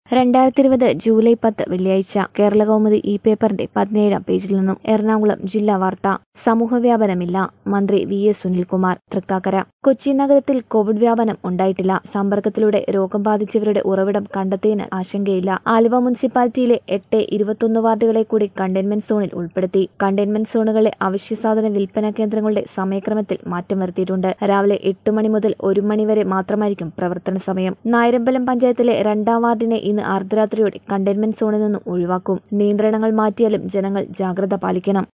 രണ്ടായിരത്തി ഇരുപത് ജൂലൈ പത്ത് വെള്ളിയാഴ്ച കേരളകൗമുദി ഈ പേപ്പറിന്റെ പതിനേഴാം പേജിൽ നിന്നും എറണാകുളം ജില്ലാ വാർത്ത സമൂഹവ്യാപനമില്ല മന്ത്രി വി എസ് സുനിൽകുമാർ തൃക്കാക്കര കൊച്ചി നഗരത്തിൽ കോവിഡ് വ്യാപനം ഉണ്ടായിട്ടില്ല സമ്പർക്കത്തിലൂടെ രോഗം ബാധിച്ചവരുടെ ഉറവിടം കണ്ടെത്തിയതിന് ആശങ്കയില്ല ആലുവ മുനിസിപ്പാലിറ്റിയിലെ എട്ട് ഇരുപത്തൊന്ന് വാർഡുകളെ കൂടി കണ്ടെയ്ൻമെന്റ് സോണിൽ ഉൾപ്പെടുത്തി കണ്ടെയ്ൻമെന്റ് സോണുകളിലെ അവശ്യസാധന വിൽപ്പന കേന്ദ്രങ്ങളുടെ സമയക്രമത്തിൽ മാറ്റം വരുത്തിയിട്ടുണ്ട് രാവിലെ എട്ട് മണി മുതൽ ഒരു മണി വരെ മാത്രമായിരിക്കും പ്രവർത്തന സമയം നായരമ്പലം പഞ്ചായത്തിലെ രണ്ടാം വാർഡിനെ ഇന്ന് അർദ്ധരാത്രിയോടെ കണ്ടെയ്ൻമെന്റ് സോണിൽ നിന്നും ഒഴിവാക്കും നിയന്ത്രണങ്ങൾ മാറ്റിയാലും ജനങ്ങൾ ജാഗ്രത പാലിക്കണം